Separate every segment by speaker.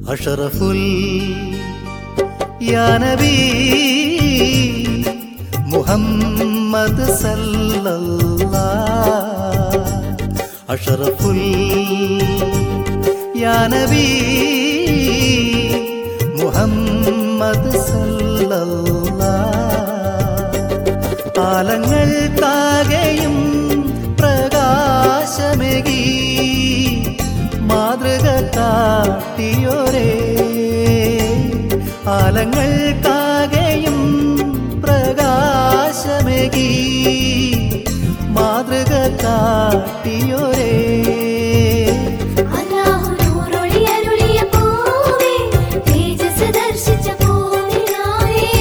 Speaker 1: അഷറഫുൽ യാനബി മുഹമ്മദ് സല്ലല്ലാ അഷറഫുൽ യാനബി മുഹമ്മദ് സല്ലല്ലാ കാലങ്ങൾക്കാകെയും പ്രകാശമേകി മാതൃക കാട്ടിയോരേ കാലങ്ങൾക്കാകെയും പ്രകാശമേകി മാതൃക കാട്ടിയോരേ
Speaker 2: അല്ലാഹു നൂറൊളി അരുളിയ പൂവേ തേജസ് ദർശിച്ച പൂവിനായേ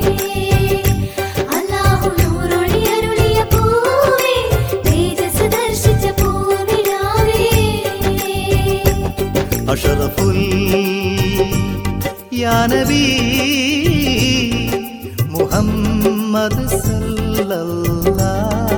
Speaker 2: അല്ലാഹു നൂറൊളി അരുളിയ പൂവേ തേജസ് ദർശിച്ച പൂവിനായേ
Speaker 1: അഷറഫുൽ യാനബി മുഹമ്മദ് സല്ലല്ലാ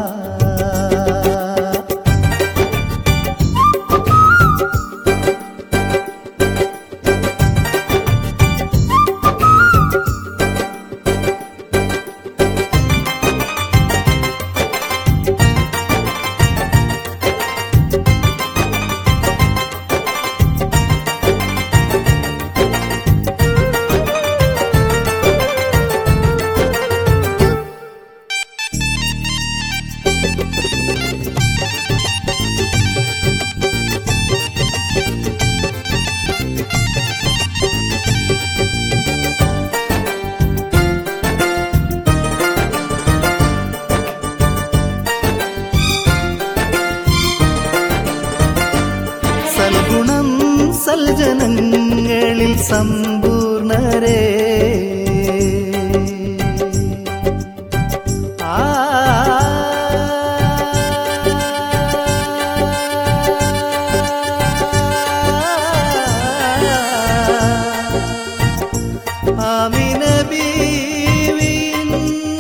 Speaker 1: സൽഗുണം സൽജനങ്ങളിൽ സമ്പൂർണരേ ആ ആമിന ബീവിൻ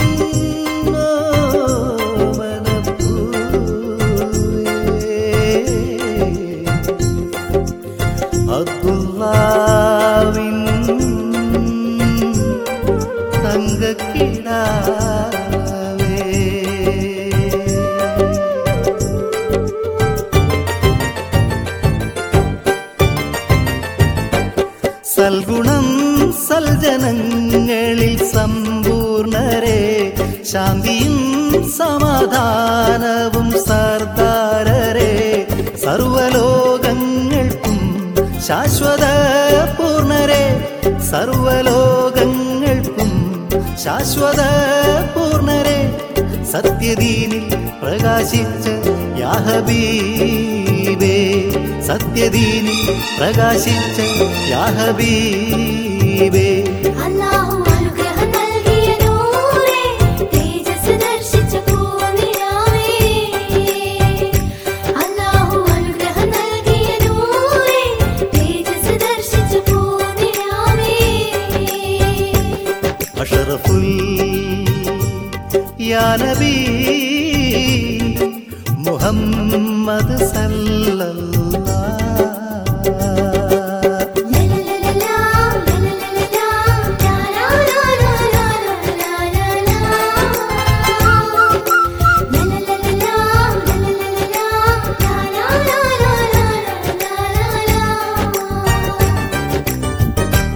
Speaker 1: ഓമനപ്പൂവേ അബ്ദുല്ലാവിൻ തങ്കക്കിടാവേ സൽഗുണം സൽജനങ്ങളിൽ സമ്പൂർണരെ ശാന്തിയും സമാധാനവും സർദാരരെ സർവലോകങ്ങൾക്കും ശാശ്വത പൂർണരെ സർവലോകങ്ങൾക്കും ശാശ്വത പൂർണരെ സത്യദീനിൽ പ്രകാശിച്ച യാഹബീബേ സത്യദീനിൽ പ്രകാശിച്ച യാഹബീബേ
Speaker 2: അല്ലാഹു അനുഗ്രഹം നൽകിയ നൂറേ തേജസ് ദർശിച്ച പൂനിലാവേ അല്ലാഹു അനുഗ്രഹം നൽകിയ നൂറേ തേജസ് ദർശിച്ച പൂനിലാവേ
Speaker 1: അഷറഫുൽ യാനബി മുഹമ്മദ് സല്ലല്ലാ
Speaker 2: ലലലലാ ലലലലാ ലാലാലാലാ ലാലാലാ ലലലലാ ലലലലാ ലാലാലാലാ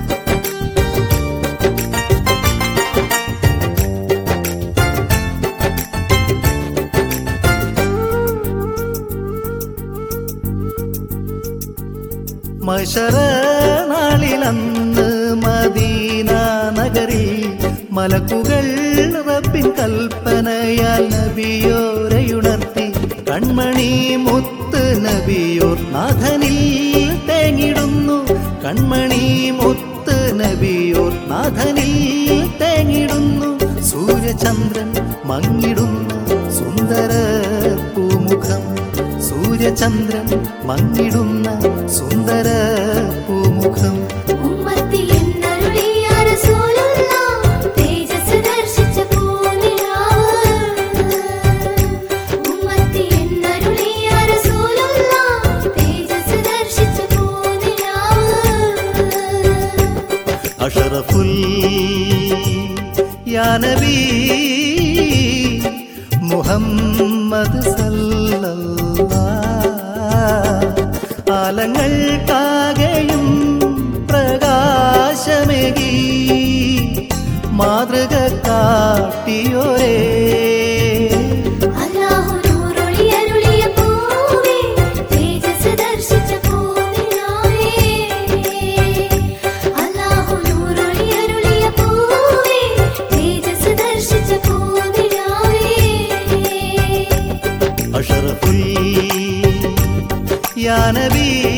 Speaker 1: മഷറനാളിലന്ന് മദീന നഗരിൽ മലക്കുകൾ റബ്ബിൻ കൽപ്പനയാൽ നബിയോരയുണർത്തി കൺമണി മുത്ത് നബിയോർ നാഥനിൽ തേങ്ങിടുന്നു കൺമണി മുത്ത് നബിയോർ നാഥനിൽ തേങ്ങിടുന്നു സൂര്യചന്ദ്രൻ മങ്ങിടുന്ന സുന്ദര പൂമുഖം സൂര്യചന്ദ്രൻ മങ്ങിടുന്ന സുന്ദര പൂമുഖം
Speaker 2: ഉമ്മത്തി എന്നരുളിയ റസൂലുള്ളാഹ് തേജസ് ദർശിച്ച പൂനിലാവ് ഉമ്മത്തി എന്നരുളിയ റസൂലുള്ളാഹ് തേജസ് ദർശിച്ച പൂനിലാവ്
Speaker 1: മാതൃക കാട്ടിയോരേ
Speaker 2: അല്ലാഹു നൂറൊളി അരുളിയ പൂവേ തേജസ് ദർശിച്ച പൂനിലാവേ അല്ലാഹു നൂറൊളി അരുളിയ പൂവേ തേജസ് ദർശിച്ച പൂനിലാവേ
Speaker 1: അഷറഫുൽ യാ നബി